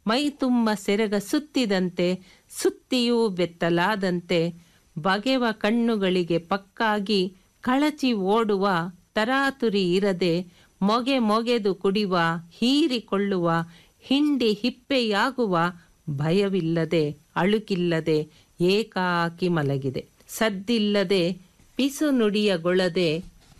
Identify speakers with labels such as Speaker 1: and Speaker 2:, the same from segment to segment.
Speaker 1: ಮೈ ತುಂಬ ಸೆರಗ ಸುತ್ತಿದಂತೆ ಸುತ್ತಿಯೂ ಬೆತ್ತಲಾದಂತೆ ಬಗೆವ ಕಣ್ಣುಗಳಿಗೆ ಪಕ್ಕಾಗಿ ಕಳಚಿ ಓಡುವ ತರಾತುರಿ ಇರದೆ ಮೊಗೆ ಮೊಗೆದು ಕುಡಿವ ಹೀರಿಕೊಳ್ಳುವ ಹಿಂಡಿ ಹಿಪ್ಪೆಯಾಗುವ ಭಯವಿಲ್ಲದೆ ಅಳುಕಿಲ್ಲದೆ ಏಕಾಕಿ ಮಲಗಿದೆ ಸದ್ದಿಲ್ಲದೆ ಪಿಸು ನುಡಿಯಗೊಳ್ಳದೆ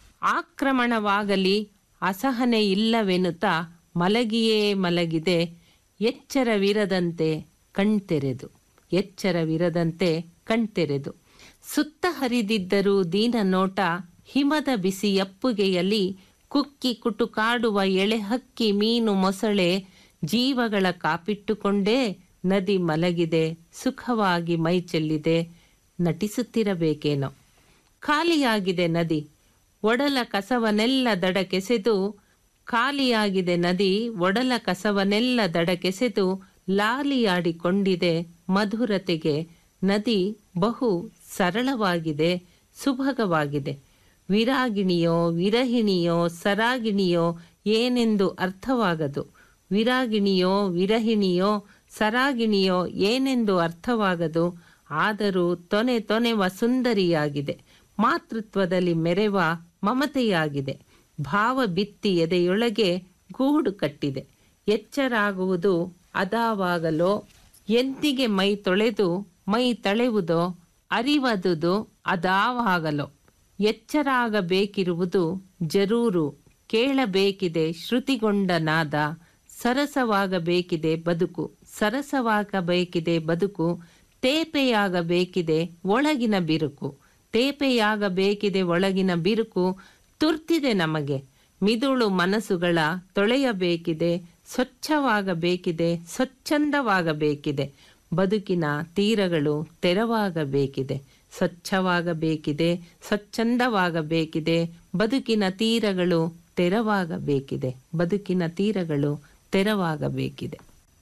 Speaker 1: ಆಕ್ರಮಣವಾಗಲಿ ಅಸಹನೆ ಇಲ್ಲವೆನುತ್ತಾ ಮಲಗಿಯೇ ಮಲಗಿದೆ ಎಚ್ಚರವಿರದಂತೆ ಕಣ್ತೆರೆದು ಎಚ್ಚರವಿರದಂತೆ ಕಣ್ತೆರೆದು ಸುತ್ತ ಹರಿದಿದ್ದರೂ ದೀನ ನೋಟ ಹಿಮದ ಬಿಸಿ ಅಪ್ಪುಗೆಯಲ್ಲಿ ಕುಕ್ಕಿ ಕುಟುಕಾಡುವ ಎಳೆಹಕ್ಕಿ ಮೀನು ಮೊಸಳೆ ಜೀವಗಳ ಕಾಪಿಟ್ಟುಕೊಂಡೇ ನದಿ ಮಲಗಿದೆ ಸುಖವಾಗಿ ಮೈ ಚೆಲ್ಲಿದೆ ನಟಿಸುತ್ತಿರಬೇಕೇನೋ ಖಾಲಿಯಾಗಿದೆ ನದಿ ಒಡಲ ಕಸವನೆಲ್ಲ ದಡಕೆಸೆದು ಖಾಲಿಯಾಗಿದೆ ನದಿ ಒಡಲ ಕಸವನೆಲ್ಲ ದಡಕೆಸೆದು ಲಾಲಿಯಾಡಿಕೊಂಡಿದೆ ಮಧುರತೆಗೆ ನದಿ ಬಹು ಸರಳವಾಗಿದೆ ಸುಭಗವಾಗಿದೆ ವಿರಾಗಿಣಿಯೋ ವಿರಹಿಣಿಯೋ ಸರಾಗಿಣಿಯೋ ಏನೆಂದು ಅರ್ಥವಾಗದು ವಿರಾಗಿಣಿಯೋ ವಿರಹಿಣಿಯೋ ಸರಾಗಿಣಿಯೋ ಏನೆಂದು ಅರ್ಥವಾಗದು ಆದರೂ ತೊನೆ ತೊನೆವ ಸುಂದರಿಯಾಗಿದೆ ಮಾತೃತ್ವದಲ್ಲಿ ಮೆರೆವ ಮಮತೆಯಾಗಿದೆ ಭಾವ ಬಿತ್ತಿ ಎದೆಯೊಳಗೆ ಗೂಡು ಕಟ್ಟಿದೆ ಎಚ್ಚರಾಗುವುದು ಅದಾವಾಗಲೋ ಎಂದಿಗೆ ಮೈ ತೊಳೆದು ಮೈ ತಳೆವುದೋ ಅರಿವದುದು ಅದಾವಾಗಲೋ ಎಚ್ಚರಾಗಬೇಕಿರುವುದು ಜರೂರು ಕೇಳಬೇಕಿದೆ ಶ್ರುತಿಗೊಂಡ ನಾದ ಸರಸವಾಗಬೇಕಿದೆ ಬದುಕು ಸರಸವಾಗಬೇಕಿದೆ ಬದುಕು ತೇಪೆಯಾಗಬೇಕಿದೆ ಒಳಗಿನ ಬಿರುಕು ತೇಪೆಯಾಗಬೇಕಿದೆ ಒಳಗಿನ ಬಿರುಕು ತುರ್ತಿದೆ ನಮಗೆ ಮಿದುಳು ಮನಸ್ಸುಗಳ ತೊಳೆಯಬೇಕಿದೆ ಸ್ವಚ್ಛವಾಗಬೇಕಿದೆ ಸ್ವಚ್ಛಂದವಾಗಬೇಕಿದೆ ಬದುಕಿನ ತೀರಗಳು ತೆರವಾಗಬೇಕಿದೆ ಸ್ವಚ್ಛವಾಗಬೇಕಿದೆ ಸ್ವಚ್ಛಂದವಾಗಬೇಕಿದೆ ಬದುಕಿನ ತೀರಗಳು ತೆರವಾಗಬೇಕಿದೆ ಬದುಕಿನ ತೀರಗಳು ತೆರವಾಗಬೇಕಿದೆ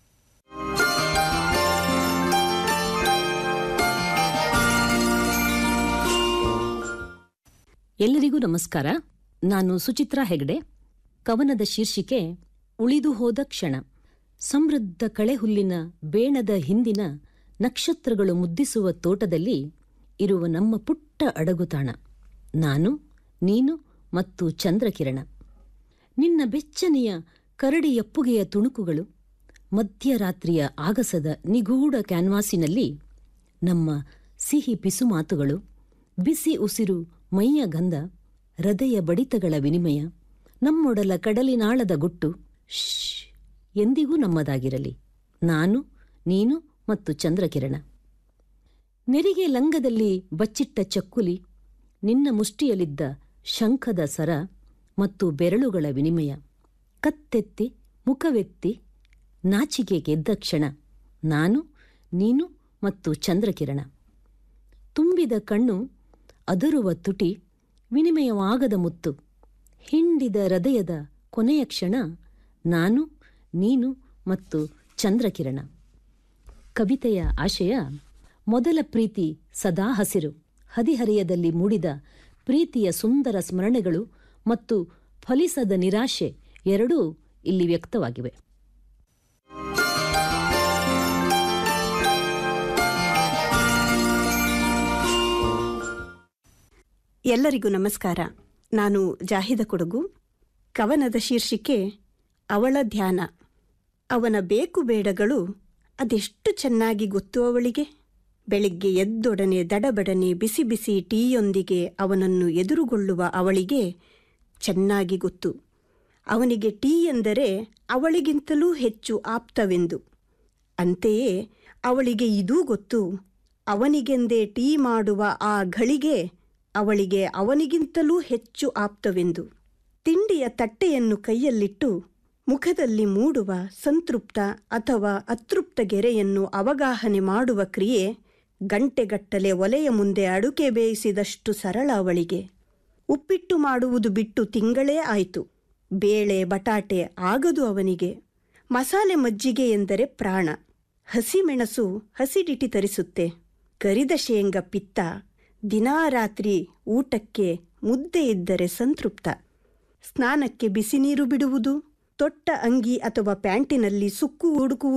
Speaker 2: ಎಲ್ಲರಿಗೂ ನಮಸ್ಕಾರ ನಾನು ಸುಚಿತ್ರಾ ಹೆಗಡೆ ಕವನದ ಶೀರ್ಷಿಕೆ ಉಳಿದು ಹೋದ ಕ್ಷಣ ಸಮೃದ್ಧ ಕಳೆಹುಲ್ಲಿನ ಬೇಣದ ಹಿಂದಿನ ನಕ್ಷತ್ರಗಳು ಮುದ್ದಿಸುವ ತೋಟದಲ್ಲಿ ಇರುವ ನಮ್ಮ ಪುಟ್ಟ ಅಡಗುತಾಣ ನಾನು ನೀನು ಮತ್ತು ಚಂದ್ರಕಿರಣ ನಿನ್ನ ಬೆಚ್ಚನೆಯ ಕರಡಿಯಪ್ಪುಗೆಯ ತುಣುಕುಗಳು ಮಧ್ಯರಾತ್ರಿಯ ಆಗಸದ ನಿಗೂಢ ಕ್ಯಾನ್ವಾಸಿನಲ್ಲಿ ನಮ್ಮ ಸಿಹಿ ಪಿಸು ಮಾತುಗಳು ಬಿಸಿ ಉಸಿರು ಮೈಯ ಗಂಧ ಹೃದಯ ಬಡಿತಗಳ ವಿನಿಮಯ ನಮ್ಮೊಡಲ ಕಡಲಿನಾಳದ ಗುಟ್ಟು ಶ್ ಎಂದಿಗೂ ನಮ್ಮದಾಗಿರಲಿ ನಾನು ನೀನು ಮತ್ತು ಚಂದ್ರಕಿರಣ ನೆರಿಗೆ ಲಂಗದಲ್ಲಿ ಬಚ್ಚಿಟ್ಟ ಚಕ್ಕುಲಿ ನಿನ್ನ ಮುಷ್ಟಿಯಲ್ಲಿದ್ದ ಶಂಖದ ಸರ ಮತ್ತು ಬೆರಳುಗಳ ವಿನಿಮಯ ಕತ್ತೆತ್ತಿ ಮುಖವೆತ್ತಿ ನಾಚಿಕೆ ಗೆದ್ದ ಕ್ಷಣ ನಾನು ನೀನು ಮತ್ತು ಚಂದ್ರಕಿರಣ ತುಂಬಿದ ಕಣ್ಣು ಅದರುವ ತುಟಿ ವಿನಿಮಯವಾಗದ ಮುತ್ತು ಹಿಂಡಿದ ಹೃದಯದ ಕೊನೆಯ ಕ್ಷಣ ನಾನು ನೀನು ಮತ್ತು ಚಂದ್ರಕಿರಣ ಕವಿತೆಯ ಆಶಯ ಮೊದಲ ಪ್ರೀತಿ ಸದಾ ಹಸಿರು ಹದಿಹರೆಯದಲ್ಲಿ ಮೂಡಿದ ಪ್ರೀತಿಯ ಸುಂದರ ಸ್ಮರಣೆಗಳು ಮತ್ತು ಫಲಿಸದ ನಿರಾಶೆ ಎರಡೂ ಇಲ್ಲಿ ವ್ಯಕ್ತವಾಗಿವೆ
Speaker 3: ಎಲ್ಲರಿಗೂ ನಮಸ್ಕಾರ ನಾನು ಜಾಹಿದ ಕೊಡಗು ಕವನದ ಶೀರ್ಷಿಕೆ ಅವಳ ಧ್ಯಾನ ಅವನ ಬೇಕು ಬೇಡಗಳು ಅದೆಷ್ಟು ಚೆನ್ನಾಗಿ ಗೊತ್ತು ಅವಳಿಗೆ ಬೆಳಿಗ್ಗೆ ಎದ್ದೊಡನೆ ದಡಬಡನೆ ಬಿಸಿ ಬಿಸಿ ಟೀಯೊಂದಿಗೆ ಅವನನ್ನು ಎದುರುಗೊಳ್ಳುವ ಅವಳಿಗೆ ಚೆನ್ನಾಗಿ ಗೊತ್ತು ಅವನಿಗೆ ಟೀ ಎಂದರೆ ಅವಳಿಗಿಂತಲೂ ಹೆಚ್ಚು ಆಪ್ತವೆಂದು ಅಂತೆಯೇ ಅವಳಿಗೆ ಇದೂ ಗೊತ್ತು ಅವನಿಗೆಂದೇ ಟೀ ಮಾಡುವ ಆ ಘಳಿಗೆ ಅವಳಿಗೆ ಅವನಿಗಿಂತಲೂ ಹೆಚ್ಚು ಆಪ್ತವೆಂದು ತಿಂಡಿಯ ತಟ್ಟೆಯನ್ನು ಕೈಯಲ್ಲಿಟ್ಟು ಮುಖದಲ್ಲಿ ಮೂಡುವ ಸಂತೃಪ್ತ ಅಥವಾ ಅತೃಪ್ತ ಗೆರೆಯನ್ನು ಅವಗಾಹನೆ ಮಾಡುವ ಕ್ರಿಯೆ ಗಂಟೆಗಟ್ಟಲೆ ಒಲೆಯ ಮುಂದೆ ಅಡುಗೆ ಬೇಯಿಸಿದಷ್ಟು ಸರಳ ಅವಳಿಗೆ ಉಪ್ಪಿಟ್ಟು ಮಾಡುವುದು ಬಿಟ್ಟು ತಿಂಗಳೇ ಆಯಿತು ಬೇಳೆ ಬಟಾಟೆ ಆಗದು ಅವನಿಗೆ ಮಸಾಲೆ ಮಜ್ಜಿಗೆ ಎಂದರೆ ಪ್ರಾಣ ಹಸಿಮೆಣಸು ಹಸಿಡಿಟಿ ತರಿಸುತ್ತೆ ಕರಿದ ಶೇಂಗ ಪಿತ್ತ ದಿನಾ ರಾತ್ರಿ ಊಟಕ್ಕೆ ಮುದ್ದೆ ಇದ್ದರೆ ಸಂತೃಪ್ತ ಸ್ನಾನಕ್ಕೆ ಬಿಸಿ ನೀರು ಬಿಡುವುದು ತೊಟ್ಟ ಅಂಗಿ ಅಥವಾ ಪ್ಯಾಂಟಿನಲ್ಲಿ ಸುಕ್ಕು ಹುಡುಕುವುದು